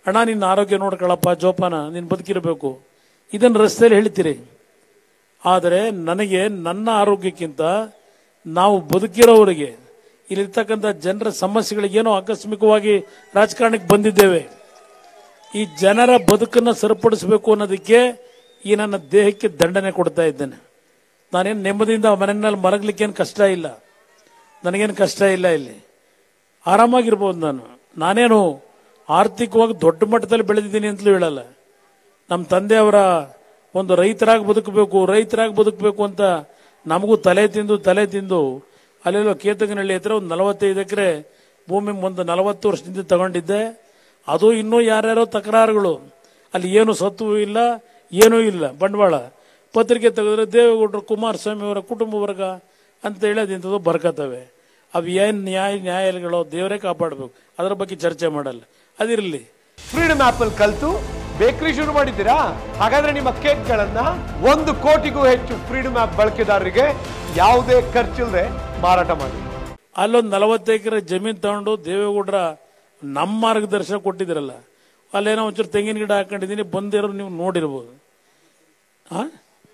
ಅಣ್ಣ ನಿನ್ನ ಆರೋಗ್ಯ ನೋಡ್ಕೊಳ್ಳಪ್ಪ ಜೋಪಾನ ನೀನು ಬದುಕಿರಬೇಕು ಇದನ್ನು ರಸ್ತೆಯಲ್ಲಿ ಹೇಳ್ತೀರಿ ಆದರೆ ನನಗೆ ನನ್ನ ಆರೋಗ್ಯಕ್ಕಿಂತ ನಾವು ಬದುಕಿರೋವರಿಗೆ ಇಲ್ಲಿರ್ತಕ್ಕಂಥ ಜನರ ಸಮಸ್ಯೆಗಳಿಗೇನೋ ಆಕಸ್ಮಿಕವಾಗಿ ರಾಜಕಾರಣಕ್ಕೆ ಬಂದಿದ್ದೇವೆ ಈ ಜನರ ಬದುಕನ್ನು ಸರಿಪಡಿಸಬೇಕು ಅನ್ನೋದಕ್ಕೆ ಈ ನನ್ನ ದೇಹಕ್ಕೆ ದಂಡನೆ ಕೊಡ್ತಾ ಇದ್ದೇನೆ ನಾನೇನು ನೆಮ್ಮದಿಯಿಂದ ಮನೆಯಲ್ಲಿ ಮಲಗಲಿಕ್ಕೇನು ಕಷ್ಟ ಇಲ್ಲ ನನಗೇನು ಕಷ್ಟ ಇಲ್ಲ ಇಲ್ಲಿ ಆರಾಮಾಗಿರ್ಬೋದು ನಾನು ನಾನೇನು ಆರ್ಥಿಕವಾಗಿ ದೊಡ್ಡ ಮಟ್ಟದಲ್ಲಿ ಬೆಳೆದಿದ್ದೀನಿ ಅಂತಲೂ ಹೇಳಲ್ಲ ನಮ್ಮ ತಂದೆಯವರ ಒಂದು ರೈತರಾಗಿ ಬದುಕಬೇಕು ರೈತರಾಗಿ ಬದುಕಬೇಕು ಅಂತ ನಮಗೂ ತಲೆ ತಿಂದು ತಲೆ ತಿಂದು ಅಲ್ಲೆಲ್ಲೋ ಕೇತಗನಹಳ್ಳಿ ಹತ್ರ ಒಂದು ನಲವತ್ತೈದು ಎಕರೆ ಭೂಮಿ ಒಂದು ನಲವತ್ತು ವರ್ಷದಿಂದ ತಗೊಂಡಿದ್ದೆ ಅದು ಇನ್ನೂ ಯಾರ್ಯಾರೋ ತಕರಾರುಗಳು ಅಲ್ಲಿ ಏನು ಸತ್ವೂ ಇಲ್ಲ ಏನೂ ಇಲ್ಲ ಬಂಡವಾಳ ಪತ್ರಿಕೆ ತೆಗೆದ್ರೆ ದೇವೇಗೌಡರು ಕುಮಾರಸ್ವಾಮಿ ಅವರ ಕುಟುಂಬ ವರ್ಗ ಅಂತ ಹೇಳೋದು ಇಂಥದ್ದು ಬರ್ಕತ್ತವೆ ಅವು ಏನು ನ್ಯಾಯ ನ್ಯಾಯಾಲಯಗಳು ದೇವರೇ ಕಾಪಾಡಬೇಕು ಅದರ ಬಗ್ಗೆ ಚರ್ಚೆ ಮಾಡಲ್ಲ ಅದಿರಲಿ ಫ್ರೀಡಮ್ ಆಪ್ ಅಲ್ಲಿ ಕಲ್ತು ಬೇಕರಿ ಶುರು ಮಾಡಿದ್ದೀರಾ ಹಾಗಾದ್ರೆ ನಿಮ್ಮ ಕೇಕ್ಗಳನ್ನ ಒಂದು ಕೋಟಿಗೂ ಹೆಚ್ಚು ಫ್ರೀಡಮ್ ಆಪ್ ಬಳಕೆದಾರರಿಗೆ ಯಾವುದೇ ಖರ್ಚಿಲ್ಲದೆ ಮಾರಾಟ ಮಾಡಿ ಅಲ್ಲೊಂದು ನಲವತ್ತು ಎಕರೆ ಜಮೀನು ತಗೊಂಡು ದೇವೇಗೌಡರ ನಮ್ಮ ಮಾರ್ಗದರ್ಶನ ಕೊಟ್ಟಿದ್ರಲ್ಲ ಅಲ್ಲೇನೋ ಒಂಚೂರು ತೆಂಗಿನ ಗಿಡ ಹಾಕೊಂಡಿದ್ದೀನಿ ಬಂದಿರೋ ನೀವು ನೋಡಿರ್ಬೋದು ಆ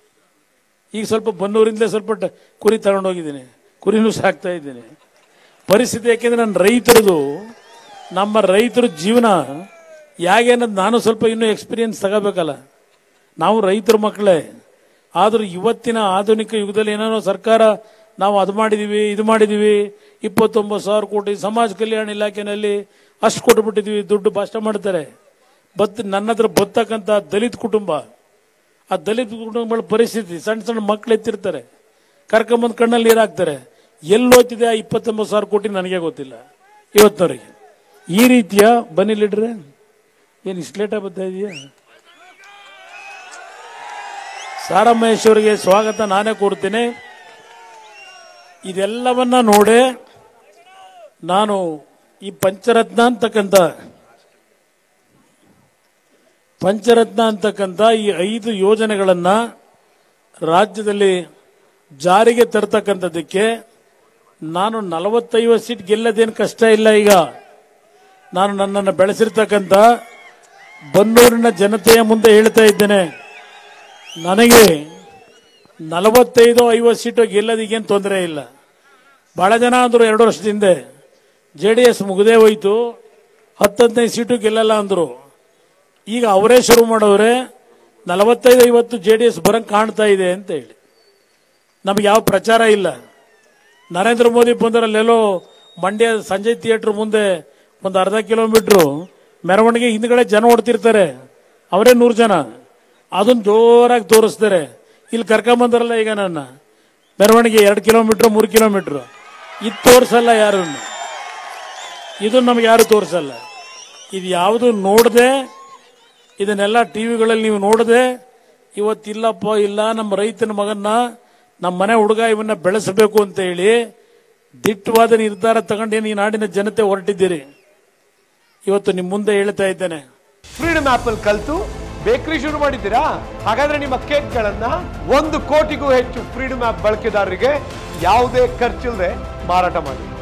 ಈಗ ಸ್ವಲ್ಪ ಬನ್ನೂರಿಂದಲೇ ಸ್ವಲ್ಪ ಟ- ಕುರಿ ತಗೊಂಡೋಗಿದ್ದೀನಿ ಕುರಿನೂ ಸಾಕ್ತಾ ಇದ್ದೀನಿ ಪರಿಸ್ಥಿತಿ ಯಾಕೆಂದ್ರೆ ನನ್ನ ರೈತರದು ನಮ್ಮ ರೈತರ ಜೀವನ ಹೇಗೆ ಅನ್ನೋದು ನಾನು ಸ್ವಲ್ಪ ಇನ್ನೂ ಎಕ್ಸ್ಪೀರಿಯನ್ಸ್ ತಗೋಬೇಕಲ್ಲ ನಾವು ರೈತರ ಮಕ್ಕಳೇ ಆದರೂ ಇವತ್ತಿನ ಆಧುನಿಕ ಯುಗದಲ್ಲಿ ಏನೇನೋ ಸರ್ಕಾರ ನಾವು ಅದು ಮಾಡಿದೀವಿ ಇದು ಮಾಡಿದೀವಿ ಇಪ್ಪತ್ತೊಂಬತ್ತು ಸಾವಿರ ಕೋಟಿ ಸಮಾಜ ಕಲ್ಯಾಣ ಇಲಾಖೆನಲ್ಲಿ ಅಷ್ಟು ಕೊಟ್ಬಿಟ್ಟಿದೀವಿ ದುಡ್ಡು ಭಾಷಣ ಮಾಡ್ತಾರೆ ಬತ್ ನನ್ನ ಹತ್ರ ಬರ್ತಕ್ಕಂಥ ದಲಿತ ಕುಟುಂಬ ಆ ದಲಿತ ಕುಟುಂಬಗಳ ಪರಿಸ್ಥಿತಿ ಸಣ್ಣ ಸಣ್ಣ ಮಕ್ಳು ಎತ್ತಿರ್ತಾರೆ ಕರ್ಕೊಂಬಂದು ಕಣ್ಣಲ್ಲಿ ನೀರು ಹಾಕ್ತಾರೆ ಎಲ್ಲಿ ಹೋಗ್ತಿದೆ ಆ ಇಪ್ಪತ್ತೊಂಬತ್ತು ಸಾವಿರ ಕೋಟಿ ನನಗೆ ಗೊತ್ತಿಲ್ಲ ಇವತ್ತಿನವರೆಗೆ ಈ ರೀತಿಯ ಬನ್ನಿ ಲೀಡ್ರೆ ಏನು ಇಷ್ಟು ಲೇಟಾಗಿ ಬರ್ತಾ ಇದೆಯಾ ಸಾರಾ ಮಹೇಶ್ವರಿಗೆ ಸ್ವಾಗತ ನಾನೇ ಕೋರ್ತೀನಿ ಇದೆಲ್ಲವನ್ನ ನೋಡೇ ನಾನು ಈ ಪಂಚರತ್ನ ಅಂತಕ್ಕಂಥ ಪಂಚರತ್ನ ಅಂತಕ್ಕಂಥ ಈ ಐದು ಯೋಜನೆಗಳನ್ನ ರಾಜ್ಯದಲ್ಲಿ ಜಾರಿಗೆ ತರ್ತಕ್ಕಂಥದ್ದಕ್ಕೆ ನಾನು ನಲವತ್ತೈವತ್ತು ಸೀಟ್ ಗೆಲ್ಲದೇನು ಕಷ್ಟ ಇಲ್ಲ ಈಗ ನಾನು ನನ್ನನ್ನು ಬೆಳೆಸಿರ್ತಕ್ಕಂಥ ಬನ್ನೂರಿನ ಜನತೆಯ ಮುಂದೆ ಹೇಳ್ತಾ ಇದ್ದೇನೆ ನನಗೆ ನಲವತ್ತೈದು ಐವತ್ತು ಸೀಟು ಗೆಲ್ಲೋದಿಗೇನು ತೊಂದರೆ ಇಲ್ಲ ಬಹಳ ಜನ ಅಂದರು ಎರಡು ವರ್ಷದ ಹಿಂದೆ ಜೆ ಡಿ ಎಸ್ ಮುಗದೇ ಹೋಯ್ತು ಹತ್ತು ಹದಿನೈದು ಸೀಟು ಗೆಲ್ಲಲ್ಲ ಅಂದರು ಈಗ ಅವರೇ ಶುರು ಮಾಡವ್ರೆ ನಲವತ್ತೈದು ಐವತ್ತು ಜೆ ಡಿ ಎಸ್ ಬರಂಗ್ ಕಾಣ್ತಾ ಇದೆ ಅಂತ ಹೇಳಿ ನಮಗೆ ಯಾವ ಪ್ರಚಾರ ಇಲ್ಲ ನರೇಂದ್ರ ಮೋದಿ ಬಂದರಲ್ಲೆಲ್ಲೋ ಮಂಡ್ಯ ಸಂಜಯ್ ಥಿಯೇಟರ್ ಮುಂದೆ ಒಂದು ಅರ್ಧ ಕಿಲೋಮೀಟ್ರು ಮೆರವಣಿಗೆ ಹಿಂದ್ಗಡೆ ಜನ ಓಡ್ತಿರ್ತಾರೆ ಅವರೇ ನೂರು ಜನ ಅದನ್ನ ಜೋರಾಗಿ ತೋರಿಸ್ತಾರೆ ಇಲ್ಲಿ ಕರ್ಕೊಂಬಂದಾರಲ್ಲ ಈಗ ನನ್ನ ಮೆರವಣಿಗೆ ಎರಡು ಕಿಲೋಮೀಟ್ರ್ ಮೂರು ಕಿಲೋಮೀಟ್ರ್ ಇದು ತೋರಿಸಲ್ಲ ಯಾರನ್ನು ಇದು ನಮ್ಗೆ ಯಾರು ತೋರಿಸಲ್ಲ ಇದು ಯಾವುದು ನೋಡದೆ ಇದನ್ನೆಲ್ಲ ಟಿವಿಗಳಲ್ಲಿ ನೀವು ನೋಡದೆ ಇವತ್ತಿಲ್ಲಪ್ಪ ಇಲ್ಲ ನಮ್ಮ ರೈತನ ಮಗನ್ನ ನಮ್ಮ ಮನೆ ಹುಡುಗ ಇವನ್ನ ಬೆಳೆಸಬೇಕು ಅಂತ ಹೇಳಿ ದಿಟ್ಟವಾದ ನಿರ್ಧಾರ ತಗೊಂಡು ಈ ನಾಡಿನ ಜನತೆ ಹೊರಟಿದ್ದೀರಿ ಇವತ್ತು ನಿಮ್ಮ ಮುಂದೆ ಹೇಳ್ತಾ ಇದ್ದೇನೆ ಫ್ರೀಡಮ್ ಆಪ್ ಅಲ್ಲಿ ಕಲ್ತು ಬೇಕರಿ ಶುರು ಮಾಡಿದ್ದೀರಾ ಹಾಗಾದ್ರೆ ನಿಮ್ಮ ಕೇಕ್ಗಳನ್ನ ಒಂದು ಕೋಟಿಗೂ ಹೆಚ್ಚು ಫ್ರೀಡಮ್ ಆಪ್ ಬಳಕೆದಾರರಿಗೆ ಯಾವುದೇ ಖರ್ಚಿಲ್ಲದೆ ಮಾರಾಟ ಮಾಡಿ